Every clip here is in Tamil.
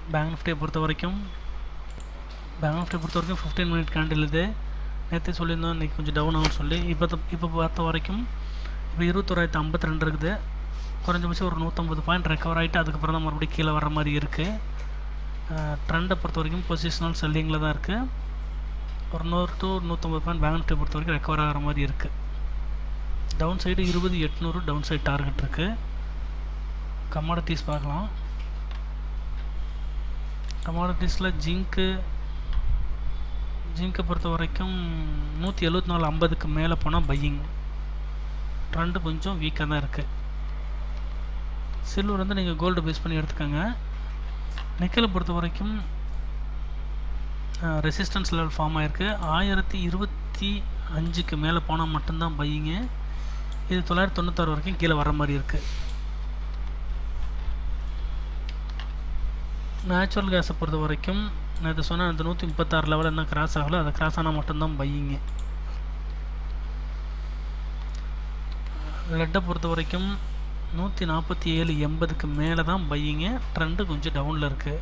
பேங்க் நிஃப்டியை பொறுத்த வரைக்கும் பேங்க் நிஃப்டியை பொறுத்த வரைக்கும் ஃபிஃப்டீன் மினிட் கேண்டில் இது நேற்று சொல்லியிருந்தோம் இன்றைக்கி கொஞ்சம் டவுன் ஆகும்னு சொல்லி இப்போ இப்போ பார்த்த வரைக்கும் இப்போ இருபத்தோராயிரத்து ஐம்பத்தி ரெண்டு இருக்குது குறைஞ்சபட்சம் ஒரு நூற்றம்பது பாயிண்ட் ரெக்கவர் ஆகிட்டு அதுக்கப்புறம் தான் மறுபடியும் கீழே வர மாதிரி இருக்குது ட்ரெண்டை பொறுத்த வரைக்கும் பொசிஷனல் செல்லிங்கில் தான் இருக்குது ஒரு நூறு டு நூற்றம்பது பாயிண்ட் பேங்க் நிஃப்டியை பொறுத்த வரைக்கும் ரெக்கவர் ஆகிற மாதிரி இருக்குது டவுன் சைடு இருபது எட்நூறு டவுன் சைடு டார்கெட் இருக்குது கமாடிட்டிஸ் பார்க்கலாம் கமாடிட்டிஸில் ஜிங்க்கு ஜிங்கை பொறுத்த வரைக்கும் நூற்றி எழுபத்தி நாலு ஐம்பதுக்கு மேலே போனால் பையிங் ட்ரெண்டு கொஞ்சம் வீக்காக தான் இருக்குது சில்வர் வந்து நீங்கள் கோல்டு பேஸ் பண்ணி எடுத்துக்கோங்க நிக்கலை பொறுத்த வரைக்கும் ரெசிஸ்டன்ஸ் லெவல் ஃபார்ம் ஆகிருக்கு ஆயிரத்தி இருபத்தி அஞ்சுக்கு மேலே போனால் மட்டும்தான் பையிங்கு இது தொள்ளாயிரத்தி தொண்ணூத்தாறு வரைக்கும் கீழே வர மாதிரி இருக்குது நேச்சுரல் கேஸை பொறுத்த வரைக்கும் நேற்று சொன்ன அந்த நூற்றி முப்பத்தாறு லெவல் என்ன கிராஸ் ஆகல அதை கிராஸ் ஆனால் மட்டும்தான் பையிங்க லெட்டை பொறுத்த வரைக்கும் நூற்றி நாற்பத்தி ஏழு எண்பதுக்கு மேலே தான் பையிங்க ட்ரெண்டு கொஞ்சம் டவுனில் இருக்குது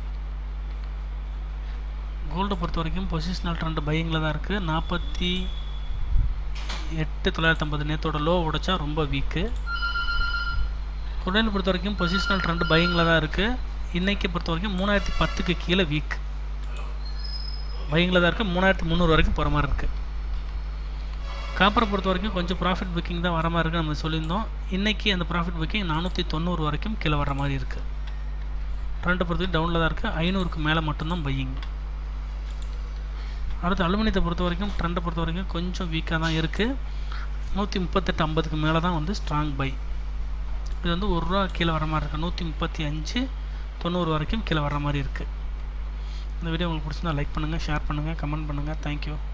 கோல்டை பொறுத்த வரைக்கும் பொசிஷனல் ட்ரெண்டு பையிங்கில் தான் இருக்குது நாற்பத்தி எட்டு தொள்ளாயிரத்தி ஐம்பது நேற்றோட லோ உடைச்சா ரொம்ப வீக்கு குடையில் பொறுத்த வரைக்கும் பொசிஷனல் ட்ரெண்டு பையிங்கில் தான் இருக்குது இன்றைக்கி பொறுத்த வரைக்கும் மூணாயிரத்தி பத்துக்கு கீழே வீக் பையிங்கில் தான் இருக்குது மூணாயிரத்தி முந்நூறு வரைக்கும் போகிற மாதிரி இருக்குது காப்பரை பொறுத்த வரைக்கும் கொஞ்சம் ப்ராஃபிட் புக்கிங் தான் வர மாதிரி இருக்குது நம்ம சொல்லியிருந்தோம் இன்றைக்கி அந்த ப்ராஃபிட் புக்கிங் நானூற்றி தொண்ணூறு வரைக்கும் கீழே வர மாதிரி இருக்குது ட்ரெண்டை பொறுத்த வரைக்கும் டவுனில் தான் இருக்குது ஐநூறுக்கு மேலே மட்டும்தான் பையிங் அடுத்து அலுமினியத்தை பொறுத்த வரைக்கும் ட்ரெண்டை பொறுத்த வரைக்கும் கொஞ்சம் வீக்காக தான் இருக்குது நூற்றி முப்பத்தெட்டு ஐம்பதுக்கு மேலே தான் வந்து ஸ்ட்ராங் பை இது வந்து ஒரு ரூபா கீழே வர மாதிரி இருக்குது நூற்றி முப்பத்தி அஞ்சு தொண்ணூறு வரைக்கும் கீழே வர மாதிரி இருக்குது இந்த வீடியோ உங்களுக்கு பிடிச்சிருந்தா லைக் பண்ணுங்கள் ஷேர் பண்ணுங்கள் கமெண்ட் பண்ணுங்கள் தேங்க்யூ